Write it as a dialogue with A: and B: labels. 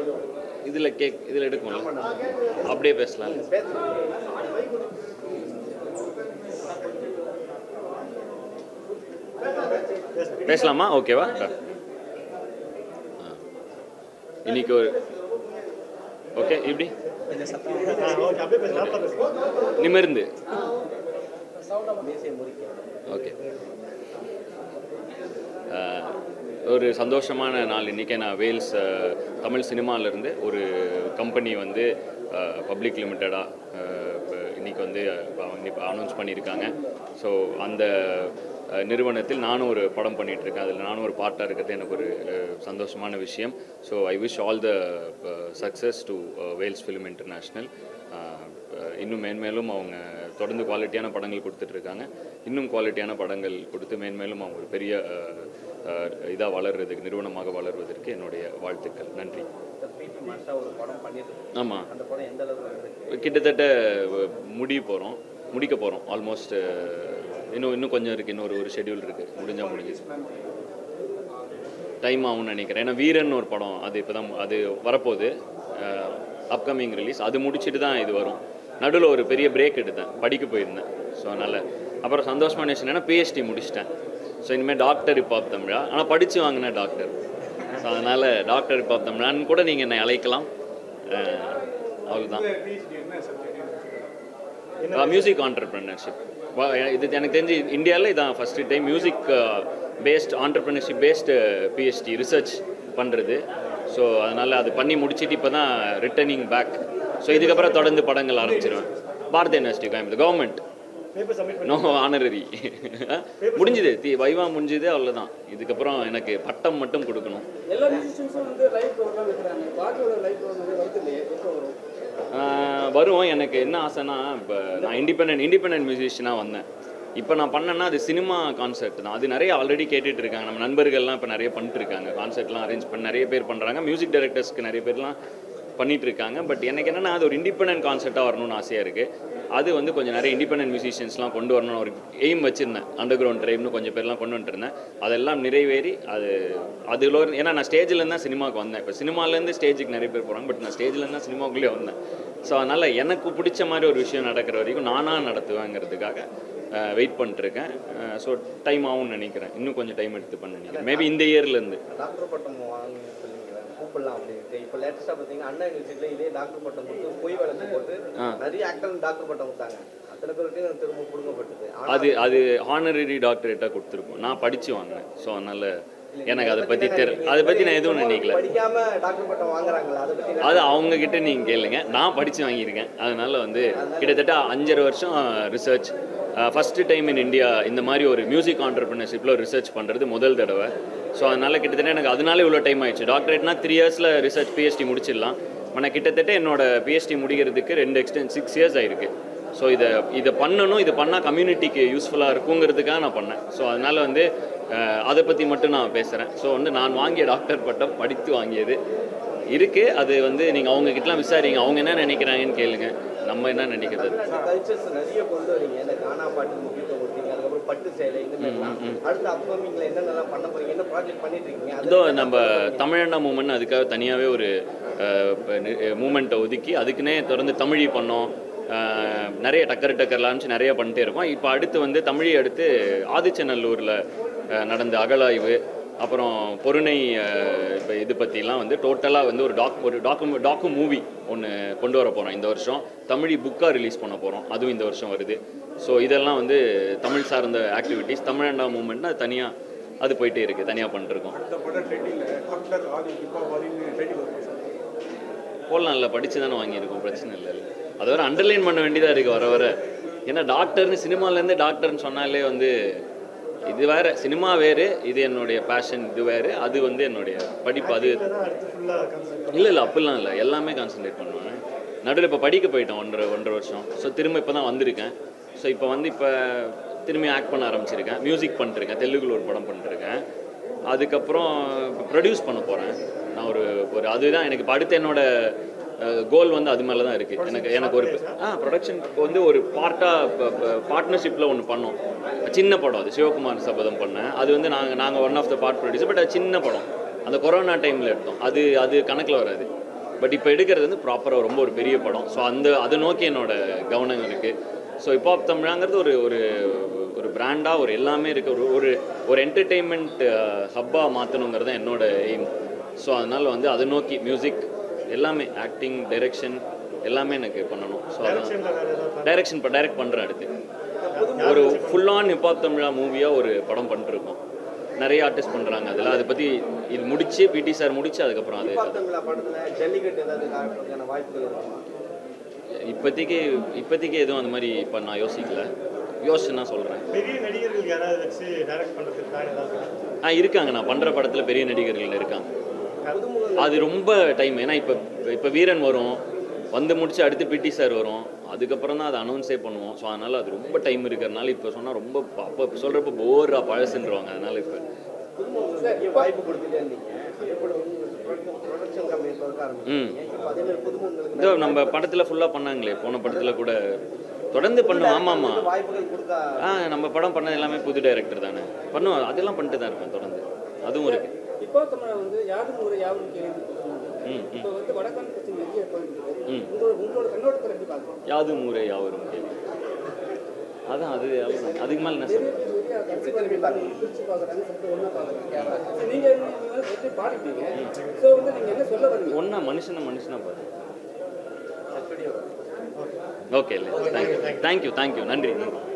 A: இதில் கேக் இதில் எடுக்கும்ல அப்படியே பேசலாம் பேசலாமா ஓகேவா ஆ. இன்னைக்கு ஒரு ஓகே இப்படி நிமிர்ந்து ஓகே ஆஹ், ஒரு சந்தோஷமான நாள் இன்றைக்கி நான் வேல்ஸ் ஆஹ், தமிழ் சினிமாலேருந்து ஒரு கம்பெனி வந்து பப்ளிக் லிமிட்டடாக இன்னைக்கு வந்து அனௌன்ஸ் பண்ணியிருக்காங்க ஸோ அந்த ஆஹ், நிறுவனத்தில் நானும் ஒரு படம் பண்ணிட்டு இருக்கேன் அதில் நானும் ஒரு பார்ட்டாக இருக்கிறது எனக்கு ஒரு ஆஹ், சந்தோஷமான விஷயம் so I wish all the success to Vels film international இன்னும் மேன்மேலும் அவங்க தொடர்ந்து குவாலிட்டியான படங்கள் கொடுத்துட்ருக்காங்க இன்னும் குவாலிட்டியான படங்கள் கொடுத்து மேன்மேலும் அவங்க ஒரு பெரிய இதாக வளர்றதுக்கு நிறுவனமாக வளர்வதற்கு என்னுடைய வாழ்த்துக்கள் நன்றி
B: ஒரு படம் பண்ணிட்டு
A: ஆமாம்
B: அந்த படம் எந்த அளவுக்கு வந்து
A: கிட்டத்தட்ட அஹ், முடிய போகிறோம் முடிக்க போகிறோம் ஆல்மோஸ்ட் இன்னும் இன்னும் கொஞ்சம் இருக்குது இன்னும் ஒரு ஒரு ஷெட்யூல் இருக்குது முடிஞ்சால் முடிஞ்சுது டைம் ஆகும்னு நினைக்கிறேன் ஏன்னா வீரன் ஒரு படம் அது இப்போ தான் அது வரப்போகுது அப்கமிங் ரிலீஸ் அது முடிச்சுட்டு தான் இது வரும் நடுவில் ஒரு பெரிய பிரேக் எடுத்தேன் படிக்க போயிருந்தேன் ஸோ அதனால் அப்புறம் சந்தோஷமான விஷயம் என்னன்னா பிஹெச்டி முடிச்சிட்டேன் ஸோ இனிமேல் டாக்டர் இப்போ தமிழா ஆனால் படித்து வாங்கின டாக்டர் ஸோ அதனால் டாக்டர் இப்போ தமிழான்னு கூட நீங்கள் என்னை அழைக்கலாம் அஹ், அவ்வளவுதான் மியூசிக் ஆண்டர்பிரினர்ஷிப் இது எனக்கு தெரிஞ்சு இந்தியாவில் இதான் first time music based entrepreneurship based PhD research பண்ணுறது ஸோ அதனால் அது பண்ணி முடிச்சிட்டு இப்போ தான் ரிட்டர்னிங் பேக் ஸோ இதுக்கப்புறம் தொடர்ந்து படங்கள் ஆரம்பிச்சிருவேன் Bharath university Coimbatore government no honorary முடிஞ்சுது தி வைவா முடிஞ்சுது அவ்வளோதான் இதுக்கப்புறம் எனக்கு பட்டம் மட்டும் கொடுக்கணும்
C: எல்லா மியூசிஷியன்ஸும் வந்து லைவ் ப்ரோக்ராம் வைக்கிறாங்க பாட்டியோட லைவ் ப்ரோக்ராம் வருது இல்லையே எப்போ வரும்
A: ஆஹ் வரும் எனக்கு என்ன ஆசைன்னா இப்போ நான் இண்டிபெண்ட் இண்டிபெண்ட் மியூசிஷியனாக வந்தேன் இப்போ நான் பண்ணேன்னா அது சினிமா கான்செர்ட் தான் அது நிறைய ஆல்ரெடி கேட்டுட்டு இருக்காங்க நம்ம நண்பர்கள்லாம் இப்போ நிறைய பண்ணிட்டு இருக்காங்க கான்செர்ட்லாம் அரேஞ்ச் பண்ணி நிறைய பேர் பண்ணுறாங்க மியூசிக் டைரக்டர்ஸ்க்கு நிறைய பேர்லாம் பண்ணிட்டு இருக்காங்க பட் எனக்கு என்னன்னா அது ஒரு இண்டிபெண்ட் கான்செர்ட்டாக வரணும்னு ஆசையாக இருக்குது அது வந்து கொஞ்சம் நிறைய இண்டிபெண்ட் மியூசிஷியன்ஸ்லாம் கொண்டு வரணும்னு ஒரு எய்ம் வச்சுருந்தேன் அண்டர் கிரவுண்ட் ட்ரைப்னு கொஞ்சம் பேர்லாம் கொண்டு வந்துருந்தேன் அதெல்லாம் நிறைவேறி அது அதில் ஒரு ஏன்னா நான் ஸ்டேஜ்லேருந்து தான் சினிமாவுக்கு வந்தேன் இப்போ சினிமாலேருந்து ஸ்டேஜுக்கு நிறைய பேர் போகிறாங்க பட் நான் ஸ்டேஜ்லேருந்து தான் சினிமாவுக்குள்ளே வந்தேன் ஸோ அதனால் எனக்கு பிடிச்ச மாதிரி ஒரு விஷயம் நடக்கிற வரைக்கும் நானாக நடத்துவேங்கிறதுக்காக வெயிட் பண்ணிட்டுருக்கேன் ஸோ டைம் ஆகும்னு நினைக்கிறேன் இன்னும் கொஞ்சம் டைம் எடுத்து பண்ண நினைக்கிறேன் மேபி இந்த இயர்லேருந்து
B: டாக்டர் பட்டம் வாங்கி சொல்லுவீங்களா கூப்பிடலாம் அப்படின்ட்டு இப்போ லேட்டஸ்ட்டாக பார்த்தீங்கன்னா அண்ணா யூனிவர்சிட்டியில் இதே டாக்டர் பட்டம் கொடுத்து பொய் வளர்ச்சி போட்டு
A: ஆ.
B: நிறைய ஆக்டர் டாக்டர் பட்டம் கொடுத்தாங்க அத்தனை பேருக்கும் திரும்ப கொடுக்கப்பட்டது ஆனா
A: அது அது ஹானரரி டாக்டரேட்டாக கொடுத்துருக்கோம் நான் படித்து வாங்கினேன் ஸோ அதனால் எனக்கு அதை பற்றி தெரி அதை பற்றி நான் எதுவும் நினைக்கல
B: படிக்காம டாக்டர் பட்டம் வாங்குறாங்களா அதை பற்றி
A: அது அவங்க கிட்ட நீங்கள் கேளுங்க நான் படித்து வாங்கியிருக்கேன் அதனால வந்து கிட்டத்தட்ட அஞ்சரை வருஷம் research first time in India இந்த மாதிரி ஒரு மியூசிக் ஆண்டர்பிரினர்ஷிப்பில் ரிசர்ச் பண்ணுறது முதல் தடவை ஸோ அதனால் கிட்டத்தட்ட எனக்கு அதனால இவ்வளோ டைம் ஆயிடுச்சு டாக்டரேட்னா த்ரீ இயர்ஸில் ரிசர்ச் பிஹெச்டி முடிச்சிடலாம் ஆனால் கிட்டத்தட்ட என்னோட பிஹெச்டி முடிக்கிறதுக்கு ரெண்டு எக்ஸ்டென்ட் சிக்ஸ் இயர்ஸ் ஆயிருக்கு ஸோ இதை இதை பண்ணணும் இது பண்ணால் கம்யூனிட்டிக்கு யூஸ்ஃபுல்லாக இருக்குங்கிறதுக்காக நான் பண்ணேன் ஸோ அதனால் வந்து அஹ், அதை பற்றி மட்டும் நான் பேசுகிறேன் ஸோ வந்து நான் வாங்கிய டாக்டர் பட்டம் படித்து வாங்கியது இருக்குது அது வந்து நீங்கள் அவங்க கிட்டலாம் விசாரிங்க அவங்க என்ன நினைக்கிறாங்கன்னு கேளுங்க நம்ம என்ன நினைக்கிறது
B: கல்ச்சர்ஸ் நிறைய கொண்டு வரீங்க இந்த கானா பாட்டு முக்கியத்துவம் கொடுத்தீங்க அதுக்கப்புறம் பட்டு சேலை இந்த மாதிரிலாம் அடுத்து அப்கமிங்ல என்னென்னலாம் பண்ண போறீங்க என்ன ப்ராஜெக்ட் பண்ணிட்டு இருக்கீங்க அது
A: இதோ நம்ம தமிழண்ணா மூமெண்ட் அதுக்காக தனியாகவே ஒரு மூமெண்ட்டை ஒதுக்கி அதுக்குன்னே தொடர்ந்து தமிழி பண்ணோம் அஹ், நிறைய டக்கர் டக்கர் லான்ச் நிறைய பண்ணிட்டே இருக்கோம் இப்போ அடுத்து வந்து தமிழி அடுத்து ஆதிச்சநல்லூரில் நடந்த அகழாய்வு அப்புறம் பொருணை இப்போ இது பற்றிலாம் வந்து டோட்டலாக வந்து ஒரு டாக் ஒரு டாக்கு டாக்கு மூவி ஒன்று கொண்டு வர போகிறோம் இந்த வருஷம் தமிழி புக்காக ரிலீஸ் பண்ண போகிறோம் அதுவும் இந்த வருஷம் வருது ஸோ இதெல்லாம் வந்து தமிழ் சார்ந்த ஆக்டிவிட்டீஸ் தமிழண்டா மூமெண்ட்னா தனியாக அது போயிட்டே இருக்குது தனியாக பண்ணிட்டுருக்கோம்
D: அடுத்த பட டைட்டில் டாக்டர் ஆதி தீபாவளின்னு டைட்டில் வரும் சார்
A: போடலாம் இல்லை படித்து தானே வாங்கியிருக்கோம் பிரச்சனை இல்லை அதை வர அண்டர்லைன் பண்ண வேண்டியதாக இருக்குது வர வர ஏன்னா டாக்டர்னு சினிமாலேருந்து டாக்டர்னு சொன்னாலே வந்து இது வேற சினிமா வேறு இது என்னுடைய பேஷன் இது வேறு அது வந்து என்னுடைய படிப்பு அது இல்லை இல்லை அப்படிலாம் இல்லை எல்லாமே கான்சென்ட்ரேட் பண்ணுவேன் நடுவில் இப்போ படிக்க போயிட்டேன் ஒன்றரை ஒன்றரை வருஷம் ஸோ திரும்ப இப்போ தான் வந்திருக்கேன் ஸோ இப்போ வந்து இப்போ திரும்பி ஆக்ட் பண்ண ஆரம்பிச்சிருக்கேன் மியூசிக் பண்ணிட்டுருக்கேன் தெலுங்குல ஒரு படம் பண்ணிட்டுருக்கேன் அதுக்கப்புறம் ப்ரொடியூஸ் பண்ண போகிறேன் நான் ஒரு ஒரு அதுதான் எனக்கு இப்போ அடுத்து என்னோட கோல் வந்து அது மேலே தான் இருக்குது எனக்கு எனக்கு ஒரு ஆ ப்ரொடக்ஷன் வந்து ஒரு பார்ட்டாக பார்ட்னர்ஷிப்பில் ஒன்று பண்ணோம் சின்ன படம் அது சிவகுமார் சபதம் பண்ணேன் அது வந்து நாங்கள் நாங்கள் one of the part producer but அது சின்ன படம் அந்த கொரோனா டைமில் எடுத்தோம் அது அது கணக்கில் வராது பட் இப்போ எடுக்கிறது வந்து ப்ராப்பராக ரொம்ப ஒரு பெரிய படம் ஸோ அந்த அதை நோக்கி என்னோட கவனம் இருக்குது ஸோ இப்போ தமிழாங்கிறது ஒரு ஒரு ஒரு பிராண்டாக ஒரு எல்லாமே இருக்க ஒரு ஒரு ஒரு என்டர்டெயின்மெண்ட் ஹப்பாக மாற்றணுங்கிறது தான் என்னோட எய்ம் ஸோ அதனால் வந்து அதை நோக்கி மியூசிக் எல்லாமே ஆக்டிங் டைரெக்ஷன் எல்லாமே எனக்கு பண்ணணும் ஸோ அதான் டைரெக்ஷன் இப்போ டைரக்ட் பண்ணுறேன் அடுத்து ஒரு ஃபுல் ஆன் ஹிப்ஹாப் தமிழா மூவியாக ஒரு படம் பண்ணிருக்கோம் நிறைய ஆர்டிஸ்ட் பண்ணுறாங்க அதில் அதை பற்றி இது முடிச்சு பிடி சார் முடிச்சு அதுக்கப்புறம் அது
B: பார்த்தங்களா படத்துல ஜல்லிக்கட்டு ஏதாவது காட்டுறதுக்கான வாய்ப்புகள் இருக்குமா
A: இப்போதைக்கு இப்போதைக்கு எதுவும் அந்த மாதிரி இப்போ நான் யோசிக்கல யோசிச்சு நான் சொல்கிறேன்
D: பெரிய நடிகர்கள் யாராவது வச்சு டைரக்ட் பண்ணுறதுக்கு பிளான் ஏதாவது
A: ஆ இருக்காங்க நான் பண்ணுற படத்தில் பெரிய நடிகர்கள் இருக்காங்க அது ரொம்ப டைம் ஏன்னா இப்போ இப்போ வீரன் வரும் வந்து முடிச்சு அடுத்து பிடி சார் வரும் அதுக்கப்புறம் தான் அதை அனௌன்ஸே பண்ணுவோம் ஸோ அதனால் அது ரொம்ப டைம் இருக்கிறனால இப்போ சொன்னால் ரொம்ப அப்போ சொல்கிறப்ப போரா பழசுன்றவாங்க அதனால் இப்போ
B: புதுமுகங்களுக்கு வாய்ப்பு கொடுத்துட்டே இருந்தீங்க அதே போல ப்ரொடக்ஷன் கம்பெனி திறக்க ஆரம்பிச்சீங்க இப்போ அதே மாதிரி புதுமுகங்களுக்கு
A: இதோ நம்ம படத்தில் ஃபுல்லாக பண்ணாங்களே போன படத்தில் கூட தொடர்ந்து பண்ணுவோம் ஆமாம் ஆமாம்
B: வாய்ப்புகள் கொடுக்க
A: ஆ நம்ம படம் பண்ணது எல்லாமே புது டைரக்டர் தானே பண்ணுவோம் அதெல்லாம் பண்ணிட்டு தான் இருப்பேன் தொடர்ந்து அதுவும் இருக்கு
C: இப்போ தமிழை வந்து யாரும் ஒரு யாரும் கேள்வி
A: ம் ம்
C: இப்போ வந்து வடக்கான பிரச்சனை நிறைய போயிட்டு
A: ம்.
C: உங்களோட உங்களோட கண்ணோட்டத்தில் எப்படி பார்க்குறோம்
A: யாதும் ஊரே யாவரும் கேள்வி அதான் அது அவ்வளவுதான். அதுக்கு மேலே என்ன சொல்றது
C: நிறைய கட்சி பார்க்குறாங்க பிரிச்சு பார்க்குறாங்க சொல்லிட்டு ஒன்றா பார்க்குறாங்க நீங்கள் நீங்கள் எப்படி பாடிட்டீங்க ஸோ வந்து நீங்கள் என்ன சொல்ல வரீங்க
A: ஒன்றா மனுஷனை மனுஷனா பாரு ஓகே இல்லை தேங்க்யூ தேங்க்யூ தேங்க்யூ நன்றி நன்றி